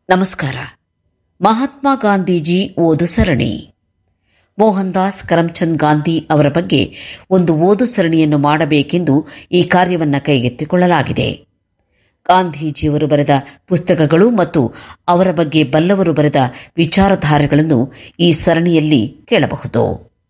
ನಮಸ್ಕಾರ ಮಹಾತ್ಮ ಗಾಂಧೀಜಿ ಓದು ಸರಣಿ ಮೋಹನ್ ದಾಸ್ ಕರಮ್ಚಂದ್ ಗಾಂಧಿ ಅವರ ಬಗ್ಗೆ ಒಂದು ಓದು ಸರಣಿಯನ್ನು ಮಾಡಬೇಕೆಂದು ಈ ಕಾರ್ಯವನ್ನು ಕೈಗೆತ್ತಿಕೊಳ್ಳಲಾಗಿದೆ ಗಾಂಧೀಜಿಯವರು ಬರೆದ ಪುಸ್ತಕಗಳು ಮತ್ತು ಅವರ ಬಗ್ಗೆ ಬಲ್ಲವರು ಬರೆದ ವಿಚಾರಧಾರೆಗಳನ್ನು ಈ ಸರಣಿಯಲ್ಲಿ ಕೇಳಬಹುದು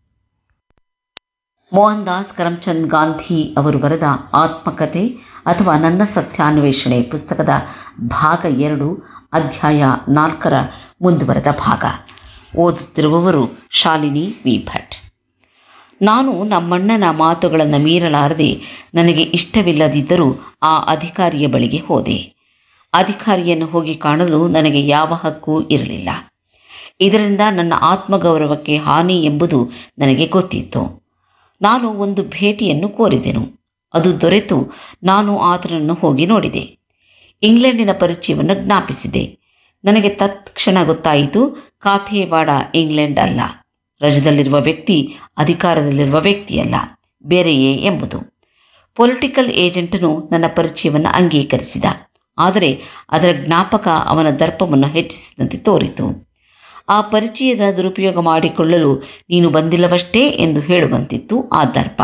ಮೋಹನ್ ದಾಸ್ ಕರಮ್ಚಂದ್ ಗಾಂಧಿ ಅವರು ಬರೆದ ಆತ್ಮಕಥೆ ಅಥವಾ ನನ್ನ ಸತ್ಯಾನ್ವೇಷಣೆ ಪುಸ್ತಕದ ಭಾಗ ಎರಡು ಅಧ್ಯಾಯ ನಾಲ್ಕರ ಮುಂದುವರೆದ ಭಾಗ ಓದುತ್ತಿರುವವರು ಶಾಲಿನಿ ವಿ ಭಟ್ ನಾನು ನಮ್ಮಣ್ಣನ ಮಾತುಗಳನ್ನು ಮೀರಲಾರದೆ ನನಗೆ ಇಷ್ಟವಿಲ್ಲದಿದ್ದರೂ ಆ ಅಧಿಕಾರಿಯ ಬಳಿಗೆ ಹೋದೆ ಅಧಿಕಾರಿಯನ್ನು ಹೋಗಿ ಕಾಣಲು ನನಗೆ ಯಾವ ಹಕ್ಕೂ ಇರಲಿಲ್ಲ ಇದರಿಂದ ನನ್ನ ಆತ್ಮಗೌರವಕ್ಕೆ ಹಾನಿ ಎಂಬುದು ನನಗೆ ಗೊತ್ತಿತ್ತು ನಾನು ಒಂದು ಭೇಟಿಯನ್ನು ಕೋರಿದೆನು ಅದು ದೊರೆತು ನಾನು ಆತನನ್ನು ಹೋಗಿ ನೋಡಿದೆ ಇಂಗ್ಲೆಂಡಿನ ಪರಿಚಯವನ್ನು ಜ್ಞಾಪಿಸಿದೆ ನನಗೆ ತತ್ಕ್ಷಣ ಗೊತ್ತಾಯಿತು ಕಾಥೇವಾಡ ಇಂಗ್ಲೆಂಡ್ ಅಲ್ಲ ರಜದಲ್ಲಿರುವ ವ್ಯಕ್ತಿ ಅಧಿಕಾರದಲ್ಲಿರುವ ವ್ಯಕ್ತಿಯಲ್ಲ ಬೇರೆಯೇ ಎಂಬುದು ಪೊಲಿಟಿಕಲ್ ಏಜೆಂಟನು ನನ್ನ ಪರಿಚಯವನ್ನು ಅಂಗೀಕರಿಸಿದ ಆದರೆ ಅದರ ಜ್ಞಾಪಕ ಅವನ ದರ್ಪವನ್ನು ಹೆಚ್ಚಿಸಿದಂತೆ ತೋರಿತು ಆ ಪರಿಚಯದ ದುರುಪಯೋಗ ಮಾಡಿಕೊಳ್ಳಲು ನೀನು ಬಂದಿಲ್ಲವಷ್ಟೇ ಎಂದು ಹೇಳುವಂತಿತ್ತು ಆ ದರ್ಪ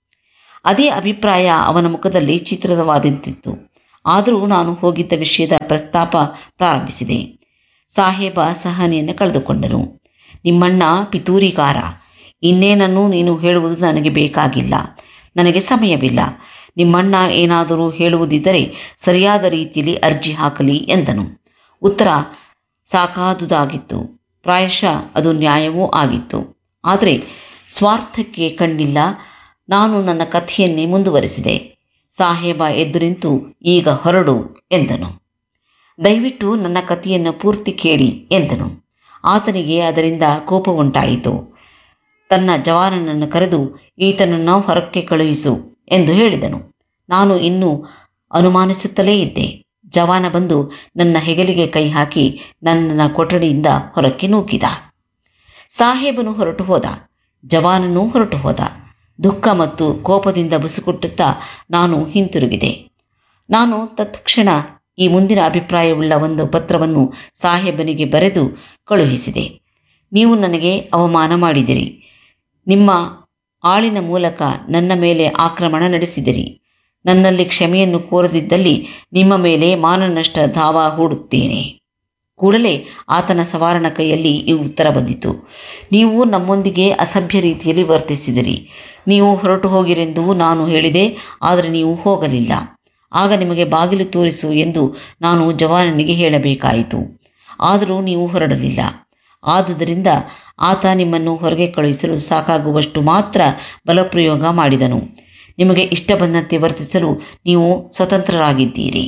ಅದೇ ಅಭಿಪ್ರಾಯ ಅವನ ಮುಖದಲ್ಲಿ ಚಿತ್ರಿತವಾದಂತಿತ್ತು ಆದರೂ ನಾನು ಹೋಗಿದ್ದ ವಿಷಯದ ಪ್ರಸ್ತಾಪ ಪ್ರಾರಂಭಿಸಿದೆ ಸಾಹೇಬ ಸಹನೆಯನ್ನು ಕಳೆದುಕೊಂಡನು ನಿಮ್ಮಣ್ಣ ಪಿತೂರಿಗಾರ ಇನ್ನೇನನ್ನು ನೀನು ಹೇಳುವುದು ನನಗೆ ಬೇಕಾಗಿಲ್ಲ ನನಗೆ ಸಮಯವಿಲ್ಲ ನಿಮ್ಮಣ್ಣ ಏನಾದರೂ ಹೇಳುವುದಿದ್ದರೆ ಸರಿಯಾದ ರೀತಿಯಲ್ಲಿ ಅರ್ಜಿ ಹಾಕಲಿ ಎಂದನು ಉತ್ತರ ಸಾಕಾದುದಾಗಿತ್ತು ಪ್ರಾಯಶಃ ಅದು ನ್ಯಾಯವೂ ಆಗಿತ್ತು ಆದರೆ ಸ್ವಾರ್ಥಕ್ಕೆ ಕಣ್ಣಿಲ್ಲ ನಾನು ನನ್ನ ಕಥೆಯನ್ನೇ ಮುಂದುವರೆಸಿದೆ ಸಾಹೇಬ ಎದ್ದು ನಿಂತು ಈಗ ಹೊರಡು ಎಂದನು ದಯವಿಟ್ಟು ನನ್ನ ಕಥೆಯನ್ನು ಪೂರ್ತಿ ಕೇಳಿ ಎಂದನು ಆತನಿಗೆ ಅದರಿಂದ ಕೋಪ ಉಂಟಾಯಿತು ತನ್ನ ಜವಾನನನ್ನು ಕರೆದು ಈತನನ್ನು ಹೊರಕ್ಕೆ ಕಳುಹಿಸು ಎಂದು ಹೇಳಿದನು ನಾನು ಇನ್ನೂ ಅನುಮಾನಿಸುತ್ತಲೇ ಇದ್ದೆ ಜವಾನ ಬಂದು ನನ್ನ ಹೆಗಲಿಗೆ ಕೈ ಹಾಕಿ ನನ್ನ ಕೊಠಡಿಯಿಂದ ಹೊರಕ್ಕೆ ನೂಕಿದ ಸಾಹೇಬನು ಹೊರಟು ಹೋದ ಜವಾನನೂ ಹೊರಟು ಹೋದ ದುಃಖ ಮತ್ತು ಕೋಪದಿಂದ ಬುಸುಕುಟ್ಟುತ್ತಾ ನಾನು ಹಿಂತಿರುಗಿದೆ ನಾನು ತತ್ಕ್ಷಣ ಈ ಮುಂದಿನ ಅಭಿಪ್ರಾಯವುಳ್ಳ ಒಂದು ಪತ್ರವನ್ನು ಸಾಹೇಬನಿಗೆ ಬರೆದು ಕಳುಹಿಸಿದೆ ನೀವು ನನಗೆ ಅವಮಾನ ಮಾಡಿದಿರಿ ನಿಮ್ಮ ಆಳಿನ ಮೂಲಕ ನನ್ನ ಮೇಲೆ ಆಕ್ರಮಣ ನಡೆಸಿದಿರಿ ನನ್ನಲ್ಲಿ ಕ್ಷಮೆಯನ್ನು ಕೋರದಿದ್ದಲ್ಲಿ ನಿಮ್ಮ ಮೇಲೆ ಮಾನನಷ್ಟ ಧಾವ ಹೂಡುತ್ತೇನೆ ಕೂಡಲೇ ಆತನ ಸವಾರನ ಕೈಯಲ್ಲಿ ಈ ಉತ್ತರ ಬಂದಿತು ನೀವು ನಮ್ಮೊಂದಿಗೆ ಅಸಭ್ಯ ರೀತಿಯಲ್ಲಿ ವರ್ತಿಸಿದಿರಿ ನೀವು ಹೊರಟು ಹೋಗಿರೆಂದು ನಾನು ಹೇಳಿದೆ ಆದರೆ ನೀವು ಹೋಗಲಿಲ್ಲ ಆಗ ನಿಮಗೆ ಬಾಗಿಲು ತೋರಿಸು ಎಂದು ನಾನು ಜವಾನನಿಗೆ ಹೇಳಬೇಕಾಯಿತು ಆದರೂ ನೀವು ಹೊರಡಲಿಲ್ಲ ಆದುದರಿಂದ ಆತ ನಿಮ್ಮನ್ನು ಹೊರಗೆ ಕಳುಹಿಸಲು ಸಾಕಾಗುವಷ್ಟು ಮಾತ್ರ ಬಲಪ್ರಯೋಗ ಮಾಡಿದನು ನಿಮಗೆ ಇಷ್ಟ ಬಂದಂತೆ ವರ್ತಿಸಲು ನೀವು ಸ್ವತಂತ್ರರಾಗಿದ್ದೀರಿ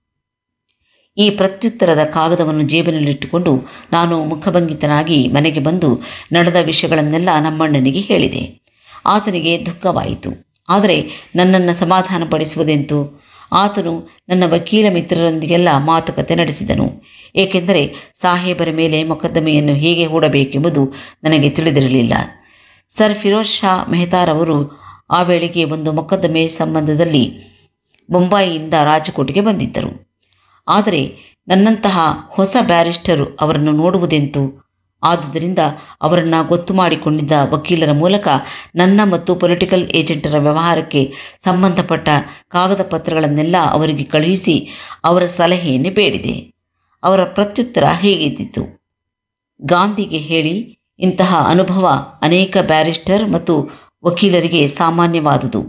ಈ ಪ್ರತ್ಯುತ್ತರದ ಕಾಗದವನ್ನು ಜೇಬಿನಲ್ಲಿಟ್ಟುಕೊಂಡು ನಾನು ಮುಖಭಂಗಿತನಾಗಿ ಮನೆಗೆ ಬಂದು ನಡೆದ ವಿಷಯಗಳನ್ನೆಲ್ಲ ನಮ್ಮಣ್ಣನಿಗೆ ಹೇಳಿದೆ ಆತನಿಗೆ ದುಃಖವಾಯಿತು ಆದರೆ ನನ್ನನ್ನು ಸಮಾಧಾನಪಡಿಸುವುದೆಂತು ಆತನು ನನ್ನ ವಕೀಲ ಮಿತ್ರರೊಂದಿಗೆಲ್ಲ ಮಾತುಕತೆ ನಡೆಸಿದನು ಏಕೆಂದರೆ ಸಾಹೇಬರ ಮೇಲೆ ಮೊಕದ್ದಮೆಯನ್ನು ಹೇಗೆ ಹೂಡಬೇಕೆಂಬುದು ನನಗೆ ತಿಳಿದಿರಲಿಲ್ಲ ಸರ್ ಫಿರೋಜ್ ಶಾ ಮೆಹತಾರವರು ಆ ವೇಳೆಗೆ ಒಂದು ಮೊಕದ್ದಮೆ ಸಂಬಂಧದಲ್ಲಿ ಬೊಂಬಾಯಿಯಿಂದ ರಾಜಕೋಟೆಗೆ ಬಂದಿದ್ದರು ಆದರೆ ನನ್ನಂತಹ ಹೊಸ ಬ್ಯಾರಿಸ್ಟರು ಅವರನ್ನು ನೋಡುವುದೆಂತು ಆದುದರಿಂದ ಅವರನ್ನು ಗೊತ್ತು ಮಾಡಿಕೊಂಡಿದ್ದ ವಕೀಲರ ಮೂಲಕ ನನ್ನ ಮತ್ತು ಪೊಲಿಟಿಕಲ್ ಏಜೆಂಟರ ವ್ಯವಹಾರಕ್ಕೆ ಸಂಬಂಧಪಟ್ಟ ಕಾಗದ ಪತ್ರಗಳನ್ನೆಲ್ಲ ಅವರಿಗೆ ಕಳುಹಿಸಿ ಅವರ ಸಲಹೆಯನ್ನು ಬೇಡಿದೆ ಅವರ ಪ್ರತ್ಯುತ್ತರ ಹೇಗಿದ್ದಿತ್ತು ಗಾಂಧಿಗೆ ಹೇಳಿ ಇಂತಹ ಅನುಭವ ಅನೇಕ ಬ್ಯಾರಿಸ್ಟರ್ ಮತ್ತು ವಕೀಲರಿಗೆ ಸಾಮಾನ್ಯವಾದುದು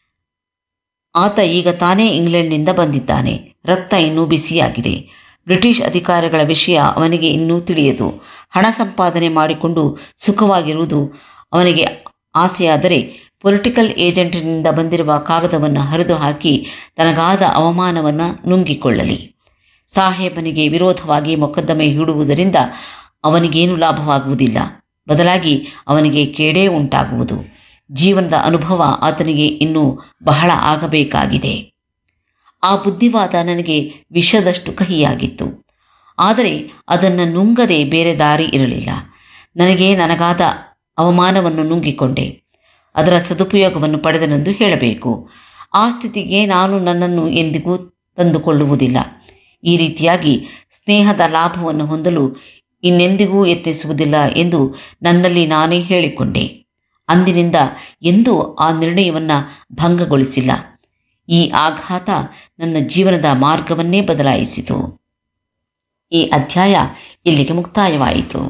ಆತ ಈಗ ತಾನೇ ಇಂಗ್ಲೆಂಡ್ನಿಂದ ಬಂದಿದ್ದಾನೆ ರಕ್ತ ಇನ್ನೂ ಬಿಸಿಯಾಗಿದೆ ಬ್ರಿಟಿಷ್ ಅಧಿಕಾರಿಗಳ ವಿಷಯ ಅವನಿಗೆ ಇನ್ನೂ ತಿಳಿಯದು ಹಣ ಸಂಪಾದನೆ ಮಾಡಿಕೊಂಡು ಸುಖವಾಗಿರುವುದು ಅವನಿಗೆ ಆಸೆಯಾದರೆ ಪೊಲಿಟಿಕಲ್ ಏಜೆಂಟಿನಿಂದ ಬಂದಿರುವ ಕಾಗದವನ್ನು ಹರಿದು ಹಾಕಿ ತನಗಾದ ಅವಮಾನವನ್ನು ನುಂಗಿಕೊಳ್ಳಲಿ ಸಾಹೇಬನಿಗೆ ವಿರೋಧವಾಗಿ ಮೊಕದ್ದಮೆ ಹೂಡುವುದರಿಂದ ಅವನಿಗೇನು ಲಾಭವಾಗುವುದಿಲ್ಲ ಬದಲಾಗಿ ಅವನಿಗೆ ಕೇಡೇ ಉಂಟಾಗುವುದು ಜೀವನದ ಅನುಭವ ಆತನಿಗೆ ಇನ್ನೂ ಬಹಳ ಆಗಬೇಕಾಗಿದೆ ಆ ಬುದ್ಧಿವಾದ ನನಗೆ ವಿಷದಷ್ಟು ಕಹಿಯಾಗಿತ್ತು ಆದರೆ ಅದನ್ನು ನುಂಗದೆ ಬೇರೆ ದಾರಿ ಇರಲಿಲ್ಲ ನನಗೆ ನನಗಾದ ಅವಮಾನವನ್ನು ನುಂಗಿಕೊಂಡೆ ಅದರ ಸದುಪಯೋಗವನ್ನು ಪಡೆದನೆಂದು ಹೇಳಬೇಕು ಆ ಸ್ಥಿತಿಗೆ ನಾನು ನನ್ನನ್ನು ಎಂದಿಗೂ ತಂದುಕೊಳ್ಳುವುದಿಲ್ಲ ಈ ರೀತಿಯಾಗಿ ಸ್ನೇಹದ ಲಾಭವನ್ನು ಹೊಂದಲು ಇನ್ನೆಂದಿಗೂ ಯತ್ನಿಸುವುದಿಲ್ಲ ಎಂದು ನನ್ನಲ್ಲಿ ನಾನೇ ಹೇಳಿಕೊಂಡೆ ಅಂದಿನಿಂದ ಎಂದೂ ಆ ನಿರ್ಣಯವನ್ನು ಭಂಗಗೊಳಿಸಿಲ್ಲ ಈ ಆಘಾತ ನನ್ನ ಜೀವನದ ಮಾರ್ಗವನ್ನೇ ಬದಲಾಯಿಸಿತು ಈ ಅಧ್ಯಾಯ ಇಲ್ಲಿಗೆ ಮುಕ್ತಾಯವಾಯಿತು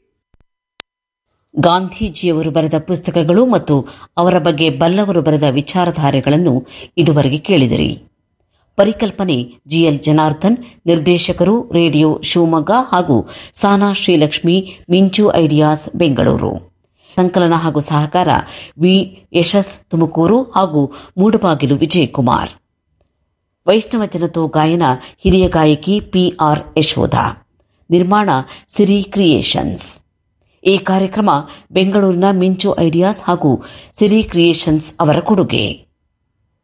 ಗಾಂಧೀಜಿಯವರು ಬರೆದ ಪುಸ್ತಕಗಳು ಮತ್ತು ಅವರ ಬಗ್ಗೆ ಬಲ್ಲವರು ಬರೆದ ವಿಚಾರಧಾರೆಗಳನ್ನು ಇದುವರೆಗೆ ಕೇಳಿದಿರಿ ಪರಿಕಲ್ಪನೆ ಜಿಎಲ್ ಜನಾರ್ದನ್ ನಿರ್ದೇಶಕರು ರೇಡಿಯೋ ಶಿವಮೊಗ್ಗ ಹಾಗೂ ಸಾನಾ ಶ್ರೀಲಕ್ಷ್ಮಿ ಮಿಂಚು ಐಡಿಯಾಸ್ ಬೆಂಗಳೂರು ಸಂಕಲನ ಹಾಗೂ ಸಹಕಾರ ವಿ ಯಶಸ್ ತುಮಕೂರು ಹಾಗೂ ಮೂಡಬಾಗಿಲು ವಿಜಯಕುಮಾರ್ ವೈಷ್ಣವ ಜನತೋ ಗಾಯನ ಹಿರಿಯ ಗಾಯಕಿ ಪಿಆರ್ ಯಶೋಧ ನಿರ್ಮಾಣ ಸಿರಿ ಕ್ರಿಯೇಷನ್ಸ್ ಈ ಕಾರ್ಯಕ್ರಮ ಬೆಂಗಳೂರಿನ ಮಿಂಚು ಐಡಿಯಾಸ್ ಹಾಗೂ ಸಿರಿ ಕ್ರಿಯೇಷನ್ಸ್ ಅವರ ಕೊಡುಗೆ